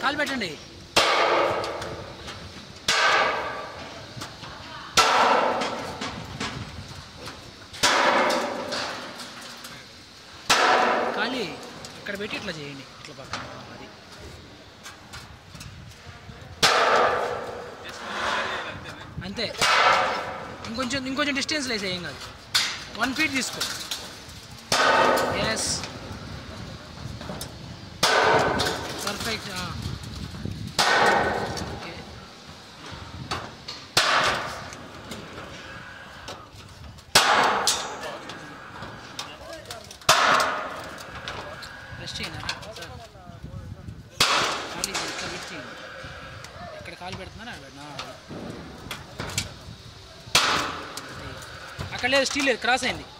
కాలు పెట్టండి ఖాళీ ఇక్కడ పెట్టి ఇట్లా చేయండి ఇట్లా పక్కన అది అంతే ఇంకొంచెం ఇంకొంచెం డిస్టెన్స్ లేసే ఏం కాదు వన్ ఫీట్ తీసుకో ఎస్ పర్ఫెక్ట్ ఓకే రెస్ట్ చేయండి సార్ ఖాళీ చేయి, ఇక్కడ లిఫ్ట్ చేయండి ఎక్కడ కాలు పెడుతున్నారా అక్కడ పెట్టినా. అక్కడ లేదు స్టీల్ లేదు క్రాస్ అయింది